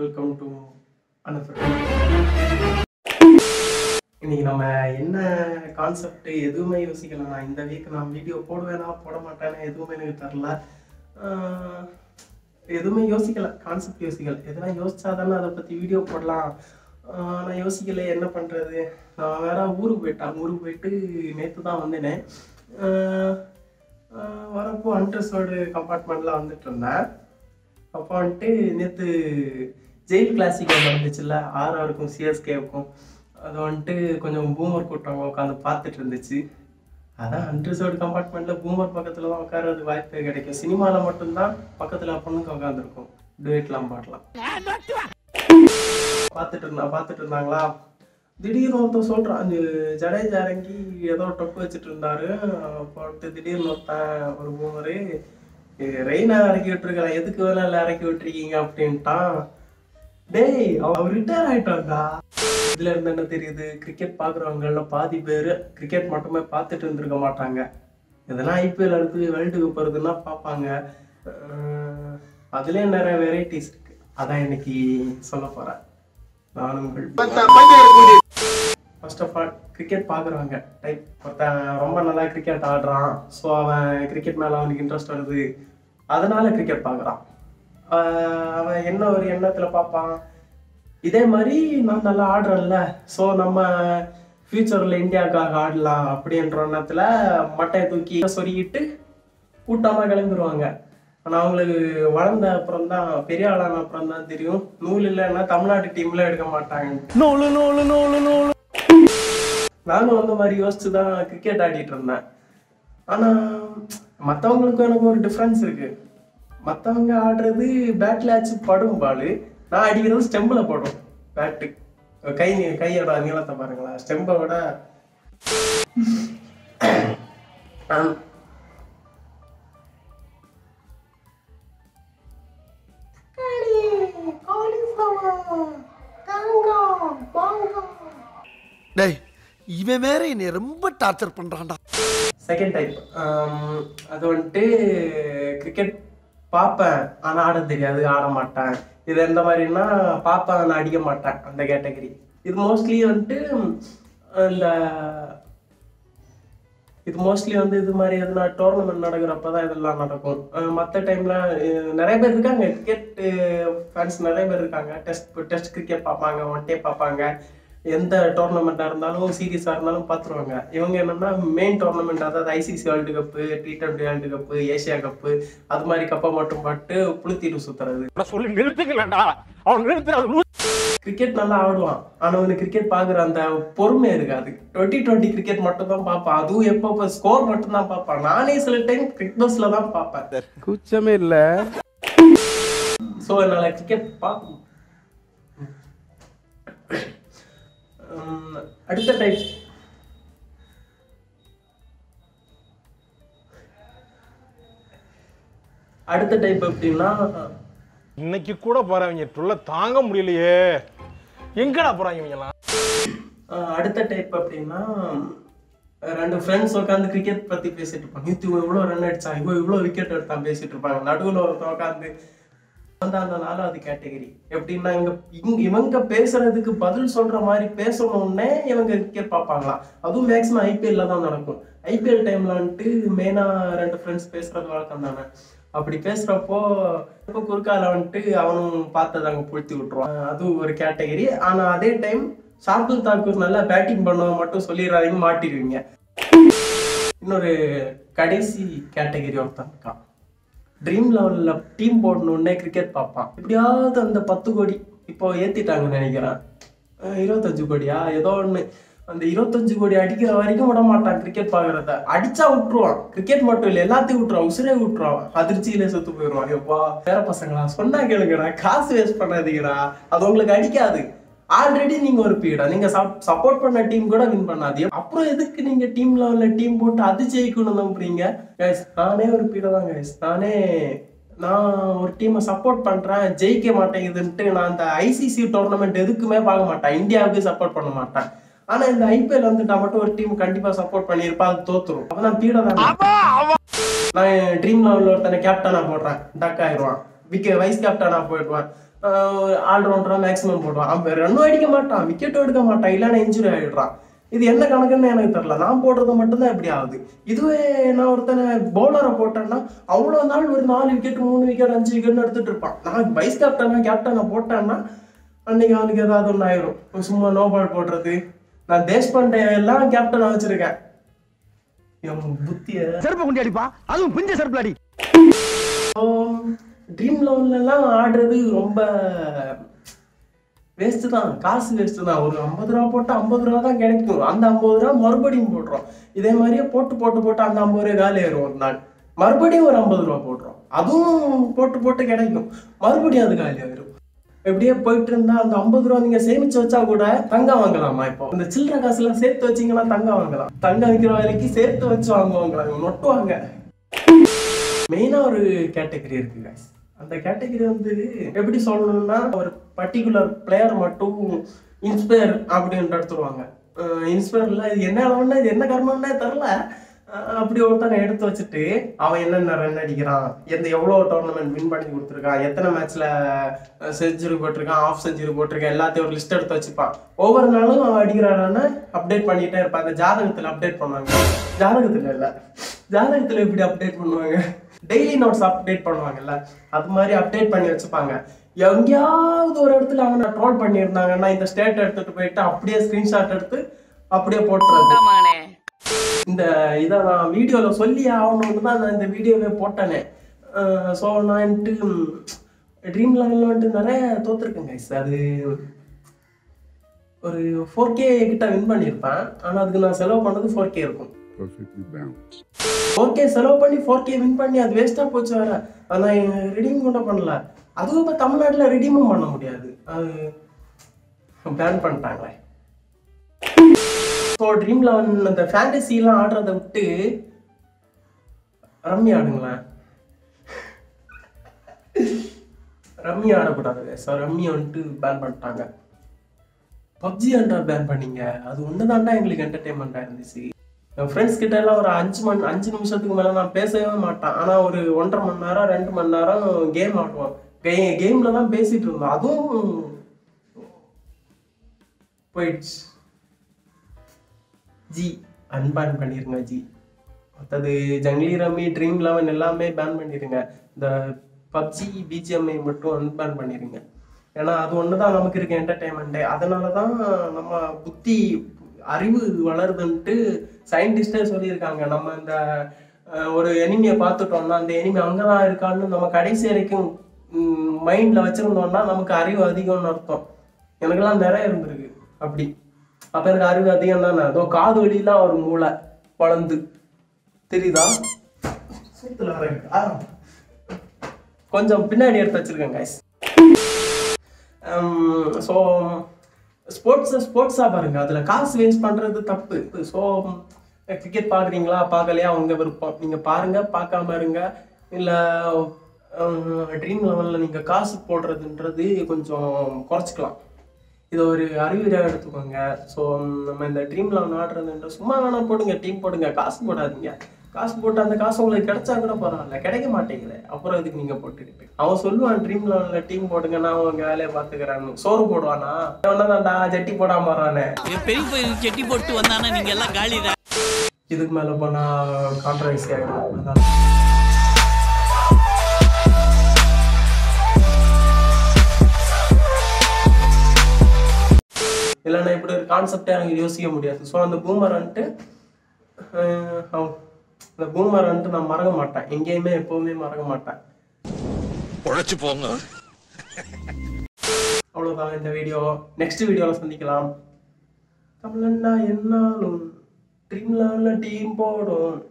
Welcome to another இன்னைக்கு நம்ம என்ன கான்செப்ட் எதுவுமே யோசிக்கல நான் இந்த வீக் நான் வீடியோ போடுவேனா போட மாட்டேன்னு எதுவுமே எனக்கு தெரில ஆஹ் எதுவுமே யோசிக்கல கான்செப்ட் யோசிக்கல எதனா யோசிச்சாதானே அதை பற்றி வீடியோ போடலாம் ஆஹ் நான் யோசிக்கல என்ன பண்ணுறது நான் வேற ஊருக்கு போயிட்டேன் ஊருக்கு போயிட்டு நேற்று தான் வந்தேனே ஆஹ் ஆஹ் வரப்போ அன்ட்ரஸோடு கம்பார்ட்மெண்ட்டில் வந்துட்டு இருந்தேன் அப்போ வந்துட்டு நேற்று ஜெயில் கிளாசிக் நடந்துச்சுல்ல ஆர்ஆருக்கும் சிஎஸ்கேவுக்கும் அது வந்துட்டு கொஞ்சம் பூமர் கூட்டம் உட்காந்து பார்த்துட்டு இருந்துச்சு அதான் அன்ரிசர்வ்டு கம்பார்ட்மெண்ட்டில் பூமர் பக்கத்தில் தான் உட்கார்றது வாய்ப்பே கிடைக்கும் சினிமாவில் மட்டும்தான் பக்கத்தில் பொண்ணுங்க உட்காந்துருக்கும் டுவேட்லாம் பாடலாம் பார்த்துட்டு இருந்தா பார்த்துட்டு இருந்தாங்களா திடீர்னு ஒருத்தன் சொல்கிறான் அந்த ஜடேஜா இறங்கி ஏதோ டொக்கு வச்சுட்டு இருந்தாரு போட்டு திடீர்னு ஒருத்தன் ஒரு பூமரு ரெயினா இறக்கி விட்டுருக்கலாம் எதுக்கு வேணாலும் இறக்கி விட்டுருக்கீங்க அப்படின்ட்டான் டேய் அவர் ரிட்டையர் ஆயிட்டான்டா இதுல இருந்து என்ன தெரியுது கிரிக்கெட் பாக்குறவங்கள பாதி பேர் கிரிக்கெட் மட்டுமே பார்த்துட்டு இருந்திருக்க மாட்டாங்க இதெல்லாம் ஐபிஎல் அடுத்து வேர்ல்டு கப் வருதுன்னா பார்ப்பாங்க அஹ் அதுலயும் நிறைய வெரைட்டிஸ் இருக்கு அதான் இன்னைக்கு சொல்ல போறேன் நானும் ஃபர்ஸ்ட் ஆஃப் ஆல் கிரிக்கெட் பார்க்குறவங்க டைப் ஒருத்தன் ரொம்ப நல்லா கிரிக்கெட் ஆடுறான் ஸோ அவன் கிரிக்கெட் மேலே அவனுக்கு இன்ட்ரெஸ்ட் வருது அதனால கிரிக்கெட் பார்க்குறான் அவன் என்ன ஒரு எண்ணத்தில் பார்ப்பான் இதே மாதிரி நான் நல்லா ஆடுறேன்ல ஸோ நம்ம ஃப்யூச்சரில் இந்தியாவுக்காக ஆடலாம் அப்படின்ற எண்ணத்தில் மட்டையை தூக்கி சொருகிட்டு கூட்டமாக கிளம்பிடுவாங்க ஆனால் அவங்களுக்கு வளர்ந்த அப்புறம் தான் பெரிய ஆளான அப்புறம் தான் தெரியும் நூல் இல்லைன்னா தமிழ்நாட்டு டீம்ல எடுக்க மாட்டாங்க நூலு நூலு நூலு நூலு நானும் அந்த மாதிரி யோசிச்சு தான் கிரிக்கெட் ஆடிட்டு இருந்தேன் ஆனால் மற்றவங்களுக்கும் எனக்கு ஒரு டிஃப்ரென்ஸ் இருக்கு மற்றவங்க ஆடுறது பேட்டில் ஆச்சு படும் பால் நான் அடிக்கிறது ஸ்டெம்பில் படும் பேட்டு கை கையோட நீளத்தை பாருங்களேன் ஸ்டெம்பை விட ஆம். டேய் இவன் வேற என்னை ரொம்ப டார்ச்சர் பண்றான்டா செகண்ட் டைப் அது வந்துட்டு கிரிக்கெட் பார்ப்பேன் ஆனால் ஆட தெரியாது ஆட மாட்டேன் இது எந்த மாதிரின்னா பார்ப்பேன் ஆனால் அடிக்க மாட்டேன் அந்த கேட்டகரி இது மோஸ்ட்லி வந்துட்டு இந்த இது மோஸ்ட்லி வந்து இது மாதிரி எதுனா டோர்னமெண்ட் நடக்கிறப்ப தான் இதெல்லாம் நடக்கும் மற்ற டைம்ல நிறைய பேர் இருக்காங்க கிரிக்கெட் ஃபேன்ஸ் நிறைய பேர் இருக்காங்க டெஸ்ட் டெஸ்ட் கிரிக்கெட் பார்ப்பாங்க ஒன் டே பார்ப்பாங்க எந்த டோர்னமெண்ட்டாக இருந்தாலும் சீரியஸாக இருந்தாலும் பார்த்துருவாங்க இவங்க என்னன்னா மெயின் டோர்னமெண்ட் அதாவது ICC world cup T twenty world cup Asia cup அது மாதிரி கப்பை மட்டும் பாட்டு புளுத்திட்டு சுத்துறது சொல்லி நிறுத்துங்களேன்டா அவன் நிறுத்துறது கிரிக்கெட் நல்லா ஆடுவான் ஆனா அவனுக்கு கிரிக்கெட் பாக்குற அந்த பொறுமை இருக்காது டுவெண்ட்டி டுவெண்ட்டி கிரிக்கெட் மட்டும் தான் பார்ப்பான் அதுவும் எப்போ ஸ்கோர் மட்டும் தான் பார்ப்பான் நானே சில டைம் கிரிக்பஸ்ல தான் பார்ப்பேன் கூச்சமே இல்ல ஸோ என்னால கிரிக்கெட் பார்க்க உம், அடுத்த டைப் அடுத்த டைப் எப்படின்னா இன்னைக்கு கூட போறவங்க டுள்ள தாங்க முடியலையே எங்கடா போறாங்க இவங்க எல்லாம் ஆஹ் அடுத்த டைப் அப்படின்னா அஹ் ரெண்டு ஃப்ரெண்ட்ஸ் உட்காந்து கிரிக்கெட் பத்தி பேசிட்டு இருப்பாங்க நேத்து இவன் இவ்வளோ ரன் அடிச்சான் இவன் இவ்வளோ விக்கெட் எடுத்தான் பேசிட்டு இருப்பாங்க நடுவில் ஒருத்தன் உட்காந்து வந்து அந்த நாலாவது கேட்டகரி எப்படின்னா இங்க இங்க இவங்க பேசுறதுக்கு பதில் சொல்ற மாதிரி பேசணும்னே இவங்க கிரிக்கெட் பார்ப்பாங்களாம் அதுவும் மேக்ஸிமம் ஐபிஎல்ல தான் நடக்கும் ஐபிஎல் டைம்ல வந்துட்டு மெயினா ரெண்டு ஃப்ரெண்ட்ஸ் பேசுறது வழக்கம் தானே அப்படி பேசுறப்போ இப்போ குறுக்கால வந்துட்டு அவனும் பார்த்ததை அங்கே புழுத்தி விட்டுருவான் அதுவும் ஒரு கேட்டகரி ஆனா அதே டைம் ஷார்துல் தாக்கூர் நல்லா பேட்டிங் பண்ணுவோம் மட்டும் சொல்லிடுறாதீங்க மாட்டிடுவீங்க இன்னொரு கடைசி கேட்டகரி ஒருத்தன் இருக்கான் ட்ரீம் லெவலில் டீம் போடணுன்னே கிரிக்கெட் பார்ப்பான் எப்படியாவது அந்த பத்து கோடி இப்போ ஏற்றிட்டாங்கன்னு நினைக்கிறேன் அஹ் இருபத்தஞ்சு கோடியா ஏதோ ஒன்று அந்த இருபத்தஞ்சு கோடி அடிக்கிற வரைக்கும் விட மாட்டான் கிரிக்கெட் பார்க்கறத அடிச்சா விட்டுருவான் கிரிக்கெட் மட்டும் இல்லை எல்லாத்தையும் விட்டுருவான் உசுரே விட்டுருவான் அதிர்ச்சியில செத்து போயிடுவான் எப்பா வேற பசங்களா சொன்னா கேளுங்கடா காசு வேஸ்ட் பண்ணாதீங்கடா அது உங்களுக்கு அடிக்காது ஆல்ரெடி நீங்க ஒரு பீடா நீங்க சப்போர்ட் பண்ண டீம் கூட வின் பண்ணாது அப்புறம் எதுக்கு நீங்க டீம் லெவல்ல டீம் போட்டு அது ஜெயிக்கணும் நம்புறீங்க கைஸ் நானே ஒரு பீடா தான் கைஸ் நானே நான் ஒரு டீமை சப்போர்ட் பண்றேன் ஜெயிக்க மாட்டேங்குதுன்ட்டு நான் அந்த ஐசிசி டோர்னமெண்ட் எதுக்குமே பார்க்க மாட்டேன் இந்தியாவுக்கு சப்போர்ட் பண்ண மாட்டேன் ஆனா இந்த ஐபிஎல் வந்துட்டா மட்டும் ஒரு டீம் கண்டிப்பா சப்போர்ட் பண்ணியிருப்பா அது தோத்துரும் அப்ப நான் பீடா தான் நான் ட்ரீம் லெவலில் ஒருத்தனை கேப்டனா போடுறேன் டக் ஆயிடுவான் விக்க வைஸ் கேப்டனா போயிடுவான் ஆல்ரவுண்டரா மேக்ஸிமம் போடுவான் அவன் ரன்னும் அடிக்க மாட்டான் விக்கெட்டும் எடுக்க மாட்டான் இல்லைன்னா இன்ஜுரி ஆயிடுறான் இது என்ன கணக்குன்னு எனக்கு தெரியல நான் போடுறது மட்டும்தான் இப்படி ஆகுது இதுவே நான் ஒருத்தனை பவுலரை போட்டேன்னா அவ்வளோ நாள் ஒரு நாலு விக்கெட் மூணு விக்கெட் அஞ்சு விக்கெட்னு எடுத்துட்டு இருப்பான் நான் வைஸ் கேப்டனா கேப்டனை போட்டேன்னா அன்னைக்கு அவனுக்கு ஏதாவது ஒன்று ஆயிரும் சும்மா நோ பால் போடுறது நான் தேஷ்பாண்டே எல்லாம் கேப்டனா வச்சிருக்கேன் என் புத்திய செருப்பு குண்டி அடிப்பா அதுவும் பிஞ்ச செருப்புல அடி ட்ரீம் லெவன்லாம் ஆடுறது ரொம்ப வேஸ்ட் தான் காசு வேஸ்ட் தான் ஒரு ஐம்பது ரூபா போட்டு ஐம்பது ரூபா தான் கிடைக்கும் அந்த ஐம்பது ரூபா மறுபடியும் போடுறோம் இதே மாதிரியே போட்டு போட்டு போட்டு அந்த ஐம்பது ரூபா காலி ஆயிரும் ஒரு நாள் மறுபடியும் ஒரு ஐம்பது ரூபா போடுறோம் அதுவும் போட்டு போட்டு கிடைக்கும் மறுபடியும் அது காலி ஆயிரும் இப்படியே போயிட்டு இருந்தா அந்த ஐம்பது ரூபா நீங்க சேமிச்சு வச்சா கூட தங்கம் வாங்கலாமா இப்போ இந்த சில்லற காசுலாம் சேர்த்து வச்சீங்கன்னா தங்கம் வாங்கலாம் தங்கம் விற்கிற வேலைக்கு சேர்த்து வச்சு வாங்குவாங்களா இவங்க நொட்டுவாங்க மெயினா ஒரு கேட்டகரி இருக்கு guys அந்த கேட்டகரி வந்து எப்படி சொல்லணும்னா ஒரு பர்டிகுலர் பிளேயர் மட்டும் இன்ஸ்பயர் அப்படின்னு எடுத்துருவாங்க இன்ஸ்பயர்ல இது என்ன அளவுன்னா இது என்ன கர்மம்னே தெரில அப்படி ஒருத்தனை எடுத்து வச்சுட்டு அவன் என்னென்ன ரன் அடிக்கிறான் எந்த எவ்வளோ டோர்னமெண்ட் வின் பண்ணி கொடுத்துருக்கான் எத்தனை மேட்ச்ல செஞ்சுரி போட்டிருக்கான் ஆஃப் செஞ்சுரி போட்டிருக்கான் எல்லாத்தையும் ஒரு லிஸ்ட் எடுத்து வச்சுப்பான் ஒவ்வொரு நாளும் அவன் அடிக்கிற ரன்னை அப்டேட் பண்ணிட்டே இருப்பான் அந்த ஜாதகத்தில் அப்டேட் பண்ணுவாங்க ஜாதகத்தில் இல்லை ஜாதகத்தில் எப்படி அப்டேட் பண்ணுவாங்க டெய்லி நோட்ஸ் அப்டேட் பண்ணுவாங்கல்ல அது மாதிரி அப்டேட் பண்ணி வச்சுப்பாங்க எங்கேயாவது ஒரு இடத்துல அவனை ட்ரோல் பண்ணியிருந்தாங்கன்னா இந்த ஸ்டேட் எடுத்துட்டு போயிட்டு அப்படியே ஸ்கிரீன்ஷாட் எடுத்து அப்படியே போட்டுறது இந்த இதை நான் வீடியோவில் சொல்லி ஆகணும்னு தான் நான் இந்த வீடியோவே போட்டேனே ஸோ நான் வந்துட்டு ட்ரீம் லெவலில் வந்துட்டு நிறைய தோத்துருக்கேன் கைஸ் அது ஒரு ஃபோர் கே கிட்ட வின் பண்ணியிருப்பேன் ஆனால் அதுக்கு நான் செலவு பண்ணது ஃபோர் கே இருக்கும் perfectly balanced. ஃபோர் கே செலவு பண்ணி ஃபோர் கே வின் பண்ணி அது வேஸ்ட்டாக போச்சு வேற நான் ரிடீம் கூட பண்ணல அதுவும் இப்போ தமிழ்நாட்டில் ரிடீமும் பண்ண முடியாது அது பேன் பண்ணிட்டாங்களே ஸோ ட்ரீம் லெவன் அந்த ஃபேண்டசிலாம் ஆடுறதை விட்டு ரம்மி ஆடுங்களேன் ரம்மி ஆடக்கூடாது ஸோ ரம்மி வந்துட்டு பேன் பண்ணிட்டாங்க பப்ஜி அண்டா பேன் பண்ணீங்க அது ஒன்று தாண்டா எங்களுக்கு என்டர்டைன்மெண்ட்டாக இருந்துச்சு என் ஃப்ரெண்ட்ஸ் கிட்ட எல்லாம் ஒரு அஞ்சு மணி அஞ்சு நிமிஷத்துக்கு மேலே நான் பேசவே மாட்டேன் ஆனால் ஒரு ஒன்றரை மணி நேரம் ரெண்டு மணி நேரம் கேம் ஆடுவோம் கே கேமில் தான் பேசிட்டு இருந்தோம் அதுவும் போயிடுச்சு ஜி அன்பேன் பண்ணிருங்க ஜி மற்றது ஜங்லி ரம்மி ட்ரீம் லெவன் எல்லாமே பேன் பண்ணிடுங்க இந்த பப்ஜி பிஜிஎம்ஐ மட்டும் அன்பேன் பண்ணிடுங்க ஏன்னா அது ஒன்று தான் நமக்கு இருக்க என்டர்டைன்மெண்ட்டே அதனால தான் நம்ம புத்தி அறிவு வளருதுன்ட்டு சயின்டிஸ்டே சொல்லியிருக்காங்க நம்ம இந்த அஹ், ஒரு எனிமியை பார்த்துட்டோம்னா அந்த எனிமி அங்கே தான் இருக்கான்னு நம்ம கடைசி வரைக்கும் மைண்டில் வச்சுருந்தோம்னா நமக்கு அறிவு அதிகம்னு அர்த்தம் எனக்கெல்லாம் நிறைய இருந்திருக்கு அப்படி அப்போ எனக்கு அறிவு அதிகம் தானே அதோ காது வழியெல்லாம் ஒரு மூளை வளர்ந்து தெரியுதா சூத்துல வர இருக்கா? கொஞ்சம் பின்னாடி எடுத்து வச்சிருக்கேன் கைஸ் ஸோ ஸ்போர்ட்ஸ் ஸ்போர்ட்ஸாக பாருங்க அதில் காசு வேஸ்ட் பண்ணுறது தப்பு ஸோ கிரிக்கெட் பார்க்குறீங்களா பார்க்கலையா உங்க விருப்பம் நீங்கள் பாருங்க பார்க்காம இருங்க இல்லை ட்ரீம் லெவலில் நீங்கள் காசு போடுறதுன்றது கொஞ்சம் குறைச்சிக்கலாம் இதை ஒரு அறிவுரையாக எடுத்துக்கோங்க ஸோ நம்ம இந்த ட்ரீம் லெவன் ஆடுறதுன்ற சும்மா வேணா போடுங்க டீம் போடுங்க காசு போடாதீங்க காசு போட்டு அந்த காசு உங்களுக்கு கிடைச்சா கூட பரவாயில்ல கிடைக்க மாட்டேங்குது அப்புறம் இதுக்கு நீங்க போட்டுக்கிட்டு அவன் சொல்லுவான் ட்ரீம் லெவன்ல டீம் போடுங்க நான் உங்க வேலையை பாத்துக்கிறேன்னு சோறு போடுவானா தான்டா ஜட்டி போடாம வரானே பெரிய பையன் செட்டி போட்டு வந்தானா நீங்க எல்லாம் காலி இதுக்கு மேல போனா கான்ட்ரவர்சி ஆகிடும் அதான் இல்லைன்னா இப்படி ஒரு கான்செப்டே எனக்கு யோசிக்க முடியாது ஸோ அந்த பூமர் வந்துட்டு அஹ், அவன் அந்த பூமர் வந்துட்டு நான் மறக்க மாட்டேன் எங்கேயுமே எப்பவுமே மறக்க மாட்டேன் உழைச்சு போங்க அவ்வளோதான் இந்த வீடியோ நெக்ஸ்ட் வீடியோவில் சந்திக்கலாம் தமிழன்னா என்னாலும் ட்ரீம் லெவலில் டீம் போடும்